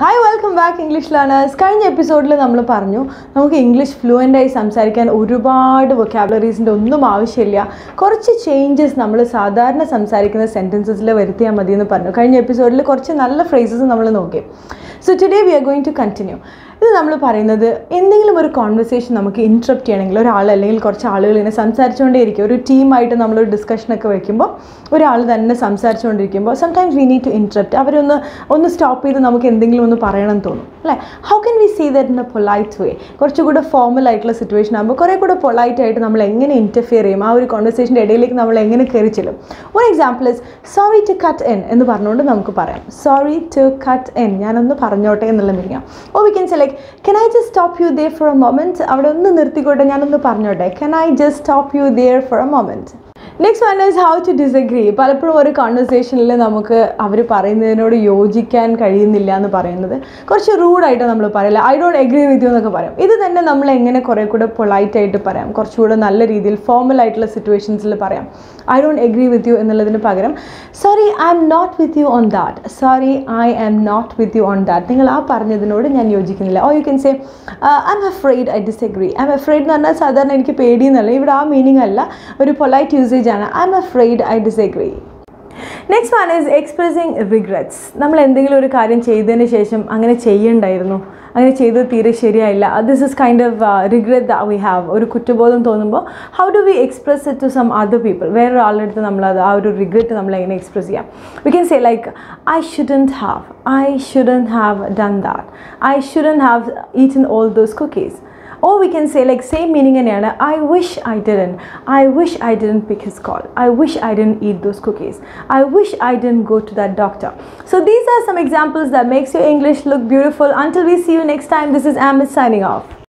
hi welcome back English learners കഴിഞ്ഞ എപ്പിസോഡിൽ നമ്മൾ പറഞ്ഞു നമുക്ക് ഇംഗ്ലീഷ് ഫ്ലുവൻ്റ് ആയി സംസാരിക്കാൻ ഒരുപാട് വൊക്കാബുലറീസിൻ്റെ ഒന്നും ആവശ്യമില്ല കുറച്ച് ചേഞ്ചസ് നമ്മൾ സാധാരണ സംസാരിക്കുന്ന സെൻറ്റൻസസിൽ വരുത്തിയാൽ മതി എന്ന് പറഞ്ഞു കഴിഞ്ഞ എപ്പിസോഡിൽ കുറച്ച് നല്ല ഫ്രേസസ് നമ്മൾ നോക്കി so today we are going to continue ഇത് നമ്മൾ പറയുന്നത് എന്തെങ്കിലും ഒരു കോൺവെർസേഷൻ നമുക്ക് ഇൻട്രപ്റ്റ് ചെയ്യണമെങ്കിൽ ഒരാൾ അല്ലെങ്കിൽ കുറച്ച് ആളുകൾ ഇങ്ങനെ സംസാരിച്ചുകൊണ്ടേയിരിക്കും ഒരു ടീമായിട്ട് നമ്മളൊരു ഡിസ്കഷനൊക്കെ വയ്ക്കുമ്പോൾ ഒരാൾ തന്നെ സംസാരിച്ചുകൊണ്ടിരിക്കുമ്പോൾ sometimes we need to interrupt അവരൊന്ന് ഒന്ന് സ്റ്റോപ്പ് ചെയ്ത് നമുക്ക് എന്തെങ്കിലും ഒന്ന് പറയണം എന്ന് തോന്നും അല്ലേ how can we see that in a polite way കുറച്ചുകൂടെ ഫോർമൽ ആയിട്ടുള്ള സിറ്റുവേഷൻ ആകുമ്പോൾ കുറേ കൂടെ പൊളൈറ്റ് ആയിട്ട് നമ്മൾ എങ്ങനെ ഇൻറ്റർഫിയർ ചെയ്യും ആ ഒരു കോൺവെർസേഷൻ്റെ ഇടയിലേക്ക് നമ്മൾ എങ്ങനെ കയറി ചെല്ലും ഒരു example is sorry to cut in എന്ന് പറഞ്ഞുകൊണ്ട് നമുക്ക് പറയാം സോറി ടു കട്ട് എൻ ഞാനൊന്ന് പറഞ്ഞോട്ടെ എന്നുള്ള meaning oh we can say like can I just stop you there for a moment അവിടെ ഒന്ന് നിർത്തിക്കോട്ടെ ഞാനൊന്ന് പറഞ്ഞോട്ടെ can I just stop you there for a moment next one is how to disagree പലപ്പോഴും ഒരു കോൺവെർസേഷനിൽ നമുക്ക് അവർ പറയുന്നതിനോട് യോജിക്കാൻ കഴിയുന്നില്ല എന്ന് പറയുന്നത് കുറച്ച് റൂഡായിട്ട് നമ്മൾ പറയില്ല I don't agree with you എന്നൊക്കെ പറയാം ഇത് തന്നെ നമ്മൾ എങ്ങനെ കുറേ കൂടെ പൊളൈറ്റ് ആയിട്ട് പറയാം കുറച്ചുകൂടെ നല്ല രീതിയിൽ ഫോർമൽ ആയിട്ടുള്ള സിറ്റുവേഷൻസിൽ പറയാം I don't agree with you എന്നുള്ളതിന് പകരം sorry I am not with you on that sorry I am not with you on that നിങ്ങൾ ആ പറഞ്ഞതിനോട് ഞാൻ യോജിക്കുന്നില്ല oh you can say I am afraid I disagree I am afraid എന്ന് പറഞ്ഞാൽ സാധാരണ എനിക്ക് പേടിയെന്നല്ല ഇവിടെ ആ മീനിങ് അല്ല ഒരു പൊലൈറ്റ് യൂസേജ് ആണ് I am afraid I disagree next one is expressing regrets നമ്മൾ എന്തെങ്കിലും ഒരു കാര്യം ചെയ്തതിന് ശേഷം അങ്ങനെ ചെയ്യണ്ടായിരുന്നു അങ്ങനെ ചെയ്തത് തീരെ ശരിയായില്ല this is kind of regret the we have ഒരു കുറ്റബോധം തോന്നുമ്പോൾ how do we express it to some other people വേറൊരാളുടെ അടുത്ത് നമ്മൾ അത് ആ ഒരു റിഗ്രറ്റ് നമ്മൾ എങ്ങനെ എക്സ്പ്രസ് ചെയ്യാം we can say like I shouldn't have I shouldn't have done that I shouldn't have eaten all those cookies or we can say like same meaning തന്നെയാണ് I wish I didn't I wish I didn't pick his call I wish I didn't eat those cookies I wish I didn't go to that doctor so these are some examples that makes you English look beautiful until we see you next time this is Amit signing off